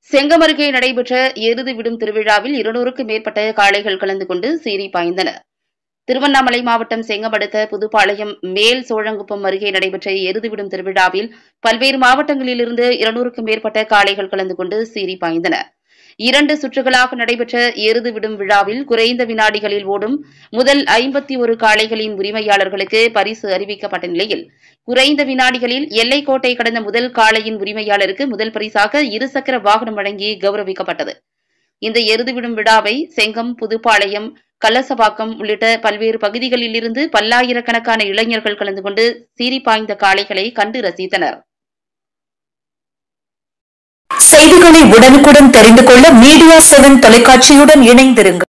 செங்கம் அருகே நடைபெற்ற எருது விடும் திருவிழாவில் இருநூறுக்கும் மேற்பட்ட காளைகள் கலந்து கொண்டு சீறி பாய்ந்தன திருவண்ணாமலை மாவட்டம் செங்கம் அடுத்த புதுப்பாளையம் மேல் சோழங்குப்பம் அருகே நடைபெற்ற எருது விடும் திருவிழாவில் பல்வேறு மாவட்டங்களிலிருந்து இருநூறுக்கும் மேற்பட்ட காளைகள் கலந்து கொண்டு சீறி பாய்ந்தன இரண்டு சுற்றுகளாக நடைபெற்ற எருது விடும் விழாவில் குறைந்த வினாடிகளில் ஓடும் முதல் ஐம்பத்தி ஒரு காளைகளின் உரிமையாளர்களுக்கு பரிசு அறிவிக்கப்பட்ட நிலையில் குறைந்த வினாடிகளில் எல்லைக்கோட்டை கடந்த முதல் காளையின் உரிமையாளருக்கு முதல் பரிசாக இருசக்கர வாகனம் வழங்கி கௌரவிக்கப்பட்டது இந்த எருது விடும் விழாவை செங்கம் புதுப்பாளையம் கலசபாக்கம் உள்ளிட்ட பல்வேறு பகுதிகளில் இருந்து பல்லாயிரக்கணக்கான இளைஞர்கள் கலந்து கொண்டு சீறி பாய்ந்த காளைகளை கண்டு ரசித்தனர் செய்திகளை உடனுக்குடன் தெரிந்து கொள்ள மீடியா செவன் தொலைக்காட்சியுடன் இணைந்திருங்கள்